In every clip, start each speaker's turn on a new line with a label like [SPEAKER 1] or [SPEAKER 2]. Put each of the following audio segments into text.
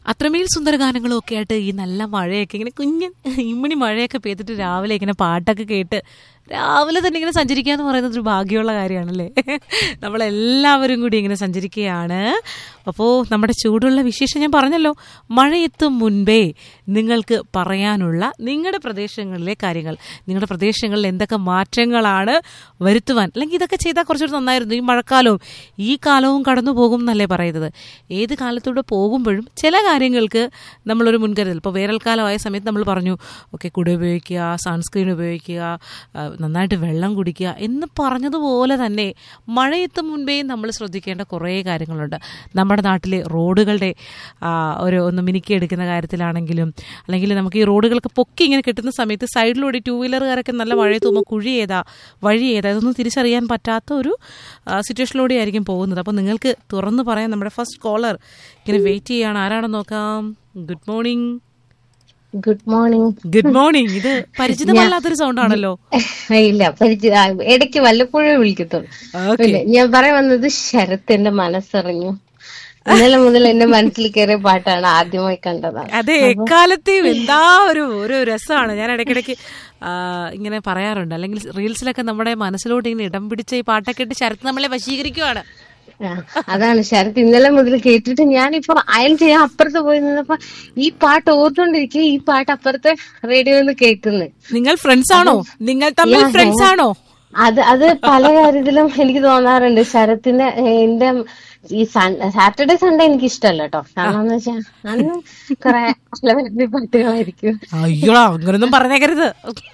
[SPEAKER 1] അത്രമേൽ സുന്ദര ഗാനങ്ങളും ഒക്കെ ആയിട്ട് ഈ നല്ല മഴയൊക്കെ ഇങ്ങനെ കുഞ്ഞൻ ഇമ്മിണി മഴയൊക്കെ പെയ്തിട്ട് രാവിലെ ഇങ്ങനെ പാട്ടൊക്കെ കേട്ട് രാവിലെ തന്നെ ഇങ്ങനെ സഞ്ചരിക്കുക എന്ന് പറയുന്നത് ഒരു ഭാഗ്യമുള്ള കാര്യമാണല്ലേ നമ്മളെല്ലാവരും കൂടി ഇങ്ങനെ സഞ്ചരിക്കുകയാണ് അപ്പോൾ നമ്മുടെ ചൂടുള്ള വിശേഷം ഞാൻ പറഞ്ഞല്ലോ മഴയെത്തും മുൻപേ നിങ്ങൾക്ക് പറയാനുള്ള നിങ്ങളുടെ പ്രദേശങ്ങളിലെ കാര്യങ്ങൾ നിങ്ങളുടെ പ്രദേശങ്ങളിൽ എന്തൊക്കെ മാറ്റങ്ങളാണ് വരുത്തുവാൻ അല്ലെങ്കിൽ ഇതൊക്കെ ചെയ്താൽ കുറച്ചുകൂടി നന്നായിരുന്നു ഈ മഴക്കാലവും ഈ കാലവും കടന്നു പോകും എന്നല്ലേ പറയുന്നത് ഏത് കാലത്തൂടെ പോകുമ്പോഴും ചില കാര്യങ്ങൾക്ക് നമ്മളൊരു മുൻകരുതൽ ഇപ്പോൾ വേനൽക്കാലമായ സമയത്ത് നമ്മൾ പറഞ്ഞു ഓക്കെ കുട ഉപയോഗിക്കുക സൺസ്ക്രീൻ ഉപയോഗിക്കുക ആ, നന്നായിട്ട് വെള്ളം കുടിക്കുക എന്ന് പറഞ്ഞതുപോലെ തന്നെ മഴയെത്തും മുൻപേ നമ്മൾ ശ്രദ്ധിക്കേണ്ട കുറേ കാര്യങ്ങളുണ്ട് നമ്മുടെ നാട്ടിലെ റോഡുകളുടെ ആ, ഒരു ഒന്ന് മിനുക്കി എടുക്കുന്ന കാര്യത്തിലാണെങ്കിലും അല്ലെങ്കിൽ നമുക്ക് ഈ റോഡുകളൊക്കെ പൊക്കി ഇങ്ങനെ കിട്ടുന്ന സമയത്ത് സൈഡിലൂടെ ടൂ വീലറുകാരൊക്കെ നല്ല മഴയത്ത് പോകുമ്പോൾ കുഴി ഏതാ വഴി ഏതാ ഇതൊന്നും തിരിച്ചറിയാൻ പറ്റാത്ത ഒരു ആ, സിറ്റുവേഷനിലൂടെ ആയിരിക്കും പോകുന്നത് അപ്പോൾ നിങ്ങൾക്ക് തുറന്നു പറയാൻ നമ്മുടെ ഫസ്റ്റ് കോളർ ഇങ്ങനെ വെയിറ്റ് ചെയ്യാണ് ആരാണെന്ന് നോക്കാം good morning
[SPEAKER 2] good morning
[SPEAKER 1] good morning ഇത് പരിചിതമല്ലാത്തൊരു സൗണ്ട് ആണല്ലോ
[SPEAKER 2] ഇല്ല പരിചയ ആ, ഇടയ്ക്ക് വല്ലപ്പോഴും വിളിക്കത്തുള്ളൂ
[SPEAKER 1] ഓക്കെ
[SPEAKER 2] ഇല്ല, ഞാൻ പറയാൻ വന്നത് ശരത്ത് എന്റെ മനസ്സറിഞ്ഞു ഇന്നലെ മുതൽ എന്റെ മനസ്സിൽ കയറിയ പാട്ടാണ് ആദ്യമായി കണ്ടതാണ്
[SPEAKER 1] അതെ എക്കാലത്തെയും എന്താ ഒരു ഒരു രസമാണ് ഞാൻ ഇടയ്ക്കിടയ്ക്ക് ആ, ഇങ്ങനെ പറയാറുണ്ട് അല്ലെങ്കിൽ റീൽസിലൊക്കെ നമ്മുടെ മനസ്സിലോട്ട് ഇങ്ങനെ ഇടം പിടിച്ച ഈ പാട്ടൊക്കെ ഇട്ട് ശരത്ത് നമ്മളെ വശീകരിക്കുവാണ്
[SPEAKER 2] ആ, അതാണ് ശരത്ത് ഇന്നലെ മുതൽ കേട്ടിട്ട് ഞാനിപ്പോ അയൽ ചെയ്യാൻ അപ്പുറത്ത് പോയി നിന്നപ്പോ ഈ പാട്ട് ഓർത്തോണ്ടിരിക്കുക ഈ പാട്ട് അപ്പുറത്തെ റേഡിയോയിൽ നിന്ന് കേൾക്കുന്നത്
[SPEAKER 1] നിങ്ങൾ ഫ്രണ്ട്സ് ആണോ നിങ്ങൾ തമ്മിൽ ഫ്രണ്ട്സ് ആണോ
[SPEAKER 2] അത് അത് പല കാര്യത്തിലും എനിക്ക് തോന്നാറുണ്ട് ശരത്തിന്റെ ഏ, എന്റെ ഈ സാറ്റർഡേ സൺഡേ എനിക്ക് ഇഷ്ടമല്ല കേട്ടോ കാരണം എന്ന് വെച്ചാൽ അന്ന് കുറെ അലവലി പാട്ടുകളായിരിക്കും
[SPEAKER 1] അയ്യോ അങ്ങനൊന്നും പറഞ്ഞേക്കരുത്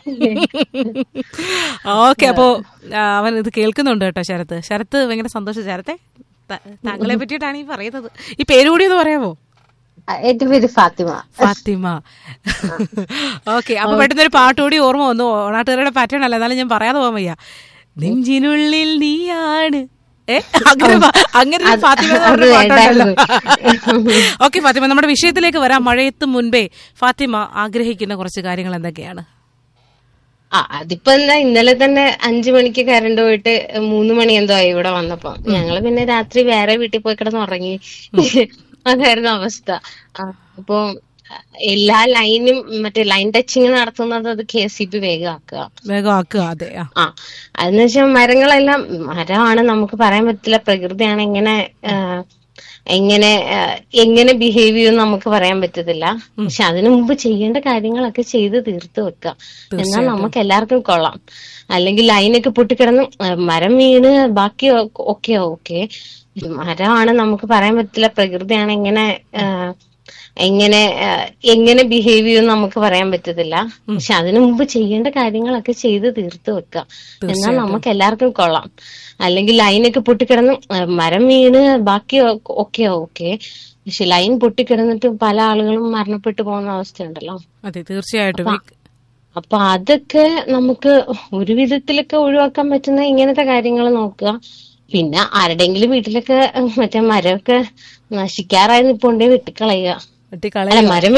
[SPEAKER 1] ഓക്കെ അപ്പോ ആ, അവൻ ഇത് കേൾക്കുന്നുണ്ട് കേട്ടോ ശരത്ത് ശരത്ത് ഭയങ്കര സന്തോഷം ശരത്തെ ത- താങ്കളെ പറ്റിയിട്ടാണ് ഈ പറയുന്നത് ഈ പേര് കൂടി ഒന്ന് പറയാമോ
[SPEAKER 2] ആ, എന്റെ പേര് ഫാത്തിമ
[SPEAKER 1] ഫാത്തിമ ഓക്കെ അപ്പൊ പെട്ടെന്ന് ഒരു പാട്ട് കൂടി ഓർമ്മ വന്നു ഓണാട്ടുകാരുടെ പാറ്റേൺ അല്ല എന്നാലും ഞാൻ പറയാതെ പോകാൻ വയ്യ നെഞ്ചിനുള്ളിൽ നീയാണ് ഏ അങ്ങനെ പ- അങ്ങനെ ഒരു ഫാത്തിമ എന്ന് പറഞ്ഞ പാട്ടുണ്ടല്ലോ ഓക്കെ ഫാത്തിമ നമ്മുടെ വിഷയത്തിലേക്ക് വരാം മഴയെത്തും മുൻപേ ഫാത്തിമ ആഗ്രഹിക്കുന്ന കുറച്ച് കാര്യങ്ങൾ എന്തൊക്കെയാണ്
[SPEAKER 2] ആ അതിപ്പോ എന്താ ഇന്നലെ തന്നെ അഞ്ചു മണിക്ക് കറണ്ട് പോയിട്ട് മൂന്ന് മണി എന്തോ ആയി ഇവിടെ വന്നപ്പോ ഞങ്ങള് പിന്നെ രാത്രി വേറെ വീട്ടിൽ പോയി കിടന്ന് ഉറങ്ങി അതായിരുന്നു അവസ്ഥ ആ, അപ്പൊ എല്ലാ ലൈനും മറ്റേ ലൈൻ ടച്ചിങ് നടത്തുന്നത് അത് കെ സി ബി വേഗം ആക്കുക
[SPEAKER 1] വേഗം ആക്കുക അതെ ആ
[SPEAKER 2] ആ അതെന്ന് വെച്ചാൽ മരങ്ങളെല്ലാം മരമാണ് നമുക്ക് പറയാൻ പറ്റില്ല പ്രകൃതിയാണ് എങ്ങനെ ആ, എങ്ങനെ ആ, എങ്ങനെ ബിഹേവ് ചെയ്യുമെന്ന് നമുക്ക് പറയാൻ പറ്റത്തില്ല പക്ഷെ അതിനു മുമ്പ് ചെയ്യേണ്ട കാര്യങ്ങളൊക്കെ ചെയ്ത് തീർത്ത് വെക്കാം എന്നാൽ നമുക്ക് എല്ലാവർക്കും കൊള്ളാം അല്ലെങ്കിൽ ലൈനൊക്കെ പൊട്ടിക്കിടന്ന് ആ, മരം വീണ് ബാക്കി ഓക്കെ ഓക്കെ മരമാണ് നമുക്ക് പറയാൻ പറ്റില്ല പ്രകൃതിയാണ് എങ്ങനെ ആ, എങ്ങനെ ആ, എങ്ങനെ ബിഹേവ് ചെയ്യുമെന്ന് നമുക്ക് പറയാൻ പറ്റത്തില്ല പക്ഷെ അതിനു മുമ്പ് ചെയ്യേണ്ട കാര്യങ്ങളൊക്കെ ചെയ്ത് തീർത്ത് വെക്കാം എന്നാൽ നമുക്ക് എല്ലാവർക്കും കൊള്ളാം അല്ലെങ്കിൽ ലൈനൊക്കെ പൊട്ടിക്കിടന്ന് ആ, മരം വീണ് ബാക്കി ഓക്കെ ഓക്കെ പക്ഷെ ലൈൻ പൊട്ടിക്കിടന്നിട്ട് പല ആളുകളും മരണപ്പെട്ടു പോകുന്ന അവസ്ഥയുണ്ടല്ലോ
[SPEAKER 1] അതെ തീർച്ചയായിട്ടും ഈ-
[SPEAKER 2] അപ്പൊ അതൊക്കെ നമുക്ക് ഒരു വിധത്തിലൊക്കെ ഒഴിവാക്കാൻ പറ്റുന്ന ഇങ്ങനത്തെ കാര്യങ്ങൾ നോക്കുക പിന്നെ ആരുടെയെങ്കിലും വീട്ടിലൊക്കെ മറ്റേ മരമൊക്കെ നശിക്കാറായി നിപ്പുണ്ടേ വെട്ടിക്കളയുക
[SPEAKER 1] വെട്ടിക്കളയുക
[SPEAKER 2] അല്ല മരം